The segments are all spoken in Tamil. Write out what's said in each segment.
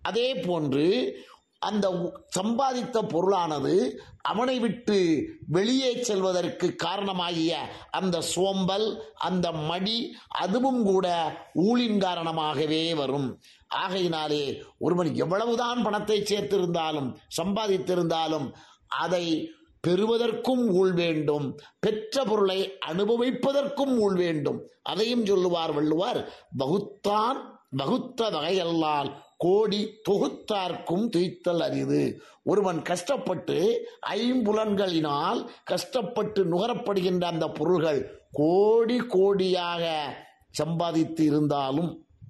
அதே போன்று அந்த உ- சம்பாதித்த பொருளானது அவனை விட்டு வெளியே செல்வதற்கு காரணமாகிய அந்த சோம்பல் அந்த மடி அதுவும் கூட ஊழின் காரணமாகவே வரும் ஆகையினாலே ஒருவன் எவ்வளவுதான் பணத்தை சேர்த்திருந்தாலும் சம்பாதித்திருந்தாலும் அதை பெறுவதற்கும் ஊழ் வேண்டும் பெற்ற பொருளை அனுபவிப்பதற்கும் ஊழ் வேண்டும் அதையும் சொல்லுவார் வள்ளுவார் வகுத்தான் வகுத்த வகையல்லால் கோடி தொகுத்தார்க்கும் துய்த்தல் அரிது ஒருவன் கஷ்டப்பட்டு ஐம்புலன்களினால் கஷ்டப்பட்டு நுகரப்படுகின்ற அந்த பொருள்கள் கோடி கோடியாக சம்பாதித்து இருந்தாலும்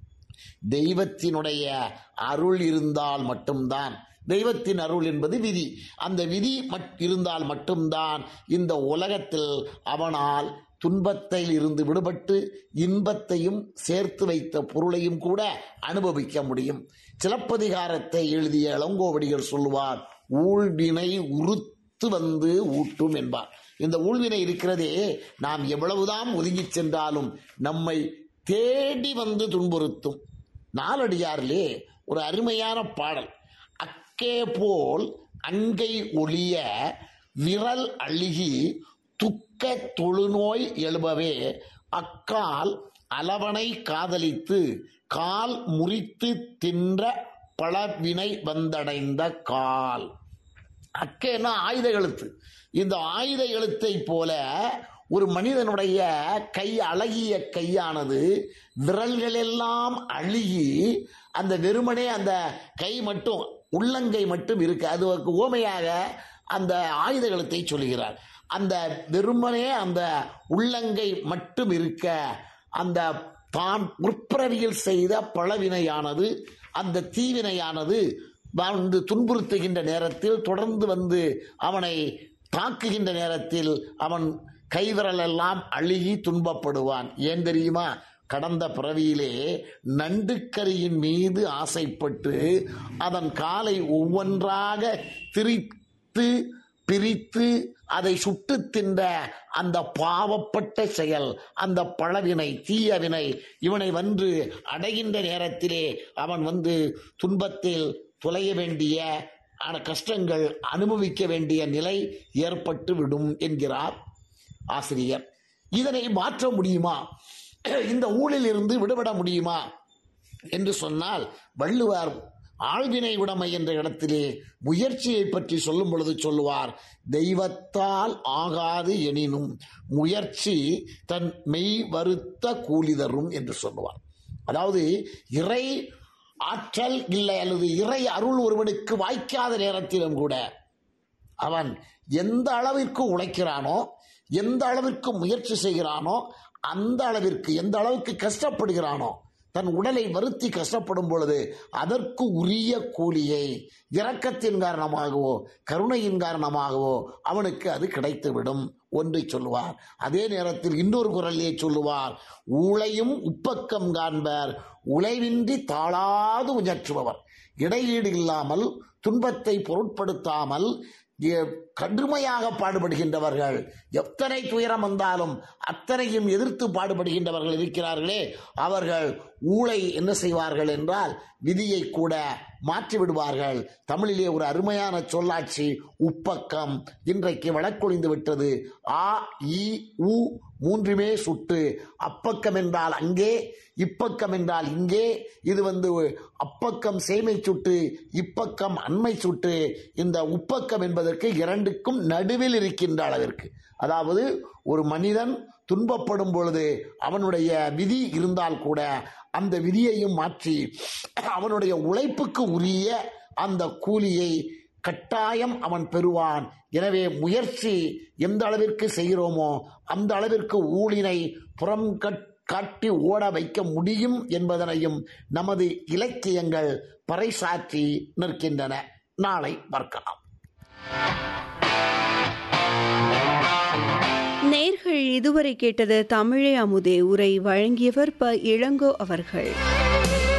தெய்வத்தினுடைய அருள் இருந்தால் மட்டும்தான் தெய்வத்தின் அருள் என்பது விதி அந்த விதி மட்- இருந்தால் மட்டும்தான் இந்த உலகத்தில் அவனால் துன்பத்தில் இருந்து விடுபட்டு இன்பத்தையும் சேர்த்து வைத்த பொருளையும் கூட அனுபவிக்க முடியும் சிலப்பதிகாரத்தை எழுதிய இளங்கோவடிகள் சொல்லுவார் ஊழ்வினை உறுத்து வந்து ஊட்டும் என்பார் இந்த ஊழ்வினை இருக்கிறதே நாம் எவ்வளவுதான் ஒதுங்கிச் சென்றாலும் நம்மை தேடி வந்து துன்புறுத்தும் நாலடியாரிலே ஒரு அருமையான பாடல் அக்கே போல் அங்கை ஒளிய விரல் அழுகி துக்க தொழுநோய் எழுபவே அக்கால் அளவனை காதலித்து கால் முறித்து தின்ற பலவினை வந்தடைந்த கால் அக்கேன்னா ஆயுத எழுத்து இந்த ஆயுத எழுத்தை போல ஒரு மனிதனுடைய கை அழகிய கையானது விரல்களெல்லாம் அழுகி அந்த வெறுமனே அந்த கை மட்டும் உள்ளங்கை மட்டும் இருக்கு அது ஒரு ஓமையாக அந்த ஆயுத எழுத்தை சொல்கிறார் அந்த வெறுமனே அந்த உள்ளங்கை மட்டும் இருக்க அந்த தான் முற்பிறவியில் செய்த பழவினையானது அந்த தீவினையானது வந்து துன்புறுத்துகின்ற நேரத்தில் தொடர்ந்து வந்து அவனை தாக்குகின்ற நேரத்தில் அவன் கைவிரல் எல்லாம் அழுகி துன்பப்படுவான் ஏன் தெரியுமா கடந்த பிறவியிலே நண்டுக்கரியின் மீது ஆசைப்பட்டு அதன் காலை ஒவ்வொன்றாக திரித்து பிரித்து அதை சுட்டு தின்ற அந்த பாவப்பட்ட செயல் அந்த பழவினை தீயவினை இவனை வந்து அடைகின்ற நேரத்திலே அவன் வந்து துன்பத்தில் துளைய வேண்டிய ஆன கஷ்டங்கள் அனுபவிக்க வேண்டிய நிலை ஏற்பட்டு விடும் என்கிறார் ஆசிரியர் இதனை மாற்ற முடியுமா இந்த ஊழில் இருந்து விடுபட முடியுமா என்று சொன்னால் வள்ளுவர் ஆழ்வினை உடைமை என்ற இடத்திலே முயற்சியை பற்றி சொல்லும் பொழுது சொல்லுவார் தெய்வத்தால் ஆகாது எனினும் முயற்சி தன் மெய் வருத்த கூலி தரும் என்று சொல்லுவார் அதாவது இறை ஆற்றல் இல்லை அல்லது இறை அருள் ஒருவனுக்கு வாய்க்காத நேரத்திலும் கூட அவன் எந்த அளவிற்கு உழைக்கிறானோ எந்த அளவிற்கு முயற்சி செய்கிறானோ அந்த அளவிற்கு எந்த அளவுக்கு கஷ்டப்படுகிறானோ தன் உடலை வருத்தி கஷ்டப்படும் பொழுது அதற்கு உரிய கூலியை இரக்கத்தின் காரணமாகவோ கருணையின் காரணமாகவோ அவனுக்கு அது கிடைத்துவிடும் ஒன்றை சொல்லுவார் அதே நேரத்தில் இன்னொரு குரலிலே சொல்லுவார் ஊழையும் உப்பக்கம் காண்பர் உழைவின்றி தாழாது உயற்றுபவர் இடையீடு இல்லாமல் துன்பத்தை பொருட்படுத்தாமல் எ- கடுமையாக பாடுபடுகின்றவர்கள் எத்தனை துயரம் வந்தாலும் அத்தனையும் எதிர்த்து பாடுபடுகின்றவர்கள் இருக்கிறார்களே அவர்கள் ஊழை என்ன செய்வார்கள் என்றால் விதியை கூட மாற்றி விடுவார்கள் தமிழிலே ஒரு அருமையான சொல்லாட்சி உப்பக்கம் இன்றைக்கு வழக்கொழிந்து விட்டது ஆ இ உ மூன்றுமே சுட்டு அப்பக்கம் என்றால் அங்கே இப்பக்கம் என்றால் இங்கே இது வந்து அப்பக்கம் சேமை சுட்டு இப்பக்கம் அண்மை சுட்டு இந்த உப்பக்கம் என்பதற்கு இரண்டுக்கும் நடுவில் இருக்கின்ற அளவிற்கு அதாவது ஒரு மனிதன் துன்பப்படும் பொழுது அவனுடைய விதி இருந்தால் கூட அந்த விதியையும் மாற்றி அவனுடைய உழைப்புக்கு உரிய அந்த கூலியை கட்டாயம் அவன் பெறுவான் எனவே முயற்சி எந்த அளவிற்கு செய்கிறோமோ அந்த அளவிற்கு ஊழினை புறம் கட்- காட்டி ஓட வைக்க முடியும் என்பதனையும் நமது இலக்கியங்கள் பறைசாற்றி நிற்கின்றன நாளை பார்க்கலாம் நேர்கள் இதுவரை கேட்டது தமிழே அமுதே உரை வழங்கியவர் ப இளங்கோ அவர்கள்